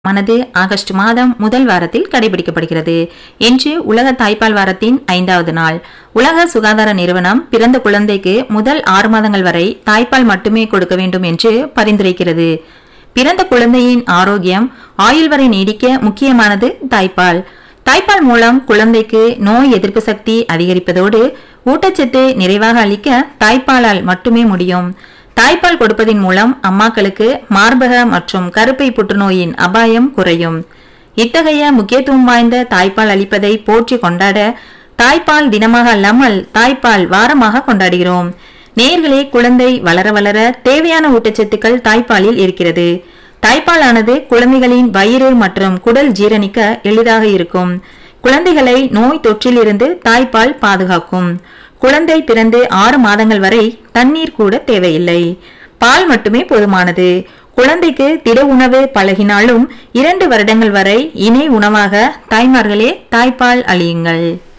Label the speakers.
Speaker 1: மனது ஆகஸ்ட் மாதம் முதல் வாரத்தில் கடைபிடிக்கப்படுகிறது இன்று உலக தாய்ப்பால் வாரத்தின் ஐந்தாவது நாள் உலக சுகாதார நிறுவனம் பிறந்த குழந்தைக்கு முதல் ஆறு மாதங்கள் வரை தாய்ப்பால் மட்டுமே கொடுக்க வேண்டும் என்று பரிந்துரைக்கிறது பிறந்த குழந்தையின் ஆரோக்கியம் ஆயுள் வரை நீடிக்க முக்கியமானது தாய்ப்பால் தாய்ப்பால் மூலம் குழந்தைக்கு நோய் எதிர்ப்பு சக்தி அதிகரிப்பதோடு ஊட்டச்சத்து நிறைவாக அளிக்க தாய்ப்பாலால் மட்டுமே முடியும் தாய்ப்பால் கொடுப்பதின் மூலம் அம்மாக்களுக்கு மார்பக மற்றும் கருப்பை புற்றுநோயின் அபாயம் குறையும் இத்தகைய முக்கியத்துவம் வாய்ந்த தாய்ப்பால் அளிப்பதை போற்றி கொண்டாட தாய்ப்பால் தினமாக அல்லாமல் தாய்ப்பால் வாரமாக கொண்டாடுகிறோம் நேர்களே குழந்தை வளர வளர தேவையான ஊட்டச்சத்துக்கள் தாய்ப்பாலில் இருக்கிறது தாய்ப்பாலானது குழந்தைகளின் வயிறு மற்றும் குடல் ஜீரணிக்க எளிதாக இருக்கும் குழந்தைகளை நோய் தொற்றிலிருந்து தாய்ப்பால் பாதுகாக்கும் குழந்தை பிறந்து ஆறு மாதங்கள் வரை தண்ணீர் கூட தேவையில்லை பால் மட்டுமே போதுமானது குழந்தைக்கு திட உணவு பழகினாலும் இரண்டு வருடங்கள் வரை இணை உணவாக தாய்மார்களே தாய்ப்பால் அளியுங்கள்